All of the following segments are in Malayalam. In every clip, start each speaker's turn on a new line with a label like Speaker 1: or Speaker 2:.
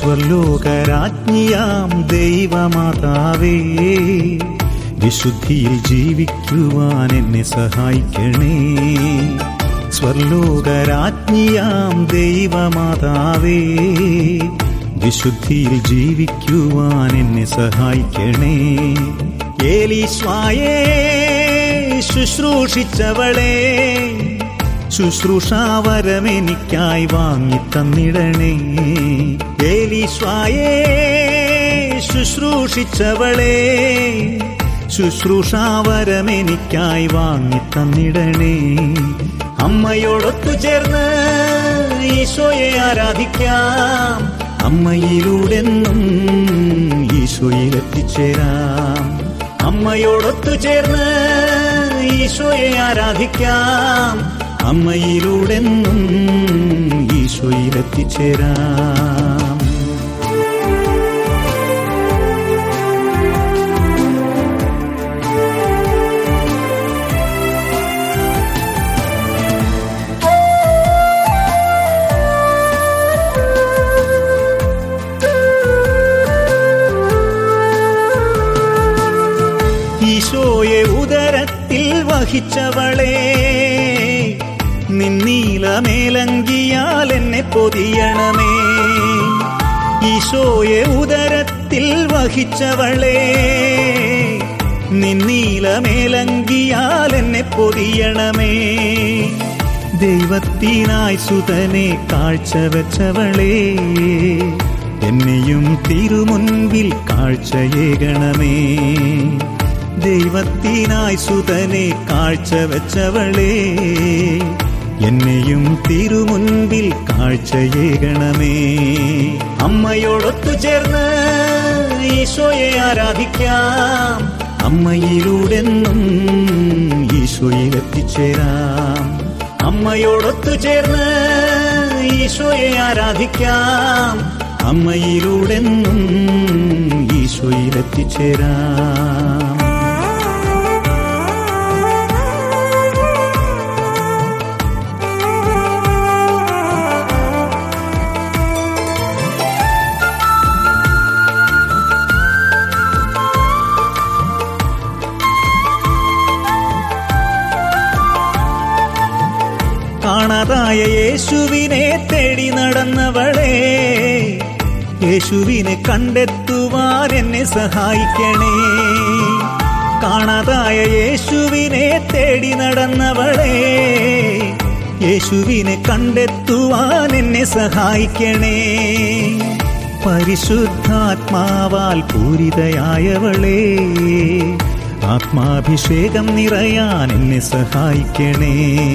Speaker 1: സ്വർലോകരാജ്ഞിയാം ദൈവമാതാവേ വിശുദ്ധിയിൽ ജീവിക്കുവാൻ എന്നെ സഹായിക്കണേ സ്വർലോകരാജ്ഞിയാം ദൈവമാതാവേ വിശുദ്ധിയിൽ ജീവിക്കുവാൻ എന്നെ സഹായിക്കണേ ഏലീസ്വായേ ശുശ്രൂഷിച്ചവളെ ശുശ്രൂഷാവരമെനിക്കായി വാങ്ങിത്തന്നിടണേ ഏലീസ്വായേ ശുശ്രൂഷിച്ചവളെ ശുശ്രൂഷാവരമെനിക്കായി വാങ്ങിത്തന്നിടണേ അമ്മയോടൊത്തു ചേർന്ന് ഈശോയെ ആരാധിക്കാം അമ്മയിലൂടെന്നും ഈശോയിൽ എത്തിച്ചേരാം അമ്മയോടൊത്തു ചേർന്ന് ഈശോയെ ആരാധിക്കാം അമ്മയിലൂടെന്നും ഈശോയിൽ എത്തിച്ചേരാം ഈശോയെ ഉദരത്തിൽ വഹിച്ചവളെ നിന്നീലമേലങ്കിയാൽ എന്നെ പൊതിയണമേ ഈശോയെ ഉദരത്തിൽ വഹിച്ചവളെ നിന്നീലമേലങ്കിയാൽ എന്നെ പൊതിയണമേ ദൈവത്തിനായി സുതനെ കാഴ്ചവെച്ചവളേ എന്നെയും തിരുമുൻപിൽ കാഴ്ചയേകണമേ ദൈവത്തിനായി സുതനെ കാഴ്ചവെച്ചവളേ എന്നെയും തിരുമുൻപിൽ കാഴ്ചയേകണമേ അമ്മയോടൊത്തു ചേർന്ന് ഈശോയെ ആരാധിക്കാം അമ്മയിലൂടെന്നും ഈശോയിൽ എത്തിച്ചേരാം അമ്മയോടൊത്തു ചേർന്ന് ഈശോയെ ആരാധിക്കാം അമ്മയിലൂടെന്നും ഈശോയിൽ എത്തിച്ചേരാം കാണാതായ യേശുവിനെ തേടി നടന്നവളെ യേശുവിനെ കണ്ടെത്തുവാൻ എന്നെ സഹായിക്കണേ കാണാതായ യേശുവിനെ തേടി നടന്നവളെ യേശുവിനെ കണ്ടെത്തുവാൻ എന്നെ സഹായിക്കണേ പരിശുദ്ധാത്മാവാൽ പൂരിതയായവളേ ആത്മാഭിഷേകം നിറയാൻ എന്നെ സഹായിക്കണേ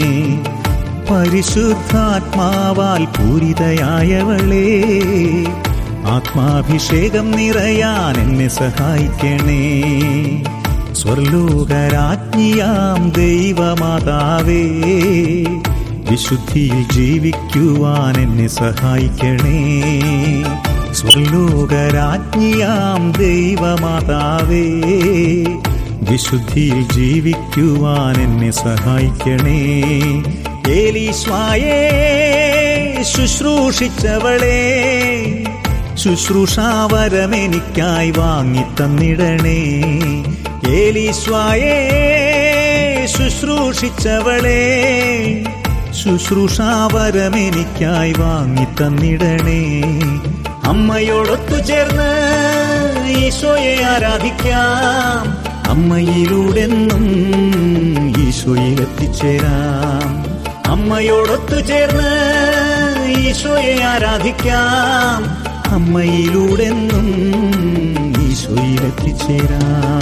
Speaker 1: പരിശുദ്ധാത്മാവാൽ പൂരിതയായവളേ ആത്മാഭിഷേകം നിറയാൻ എന്നെ സഹായിക്കണേ സ്വർലോകരാജ്ഞിയാം ദൈവമാതാവേ വിശുദ്ധിയിൽ ജീവിക്കുവാൻ എന്നെ സഹായിക്കണേ സ്വർലോകരാജ്ഞിയാം ദൈവമാതാവേ വിശുദ്ധിയിൽ ജീവിക്കുവാൻ എന്നെ സഹായിക്കണേ ഏലീസ്വായേ ശുശ്രൂഷിച്ചവളെ ശുശ്രൂഷാവരമെനിക്കായി വാങ്ങിത്തന്നിടണേ ഏലീസ്വായേ ശുശ്രൂഷിച്ചവളെ ശുശ്രൂഷാവരമെനിക്കായി വാങ്ങിത്തന്നിടണേ അമ്മയോടൊത്തു ചേർന്ന് ഈശോയെ ആരാധിക്കാം അമ്മയിലൂടെന്നും ഈശോയിൽ എത്തിച്ചേരാം അമ്മയോടൊത്തു ചേർന്ന് ഈശോയെ ആരാധിക്കാം അമ്മയിലൂടെന്നും ഈശോയിൽ എത്തിച്ചേരാം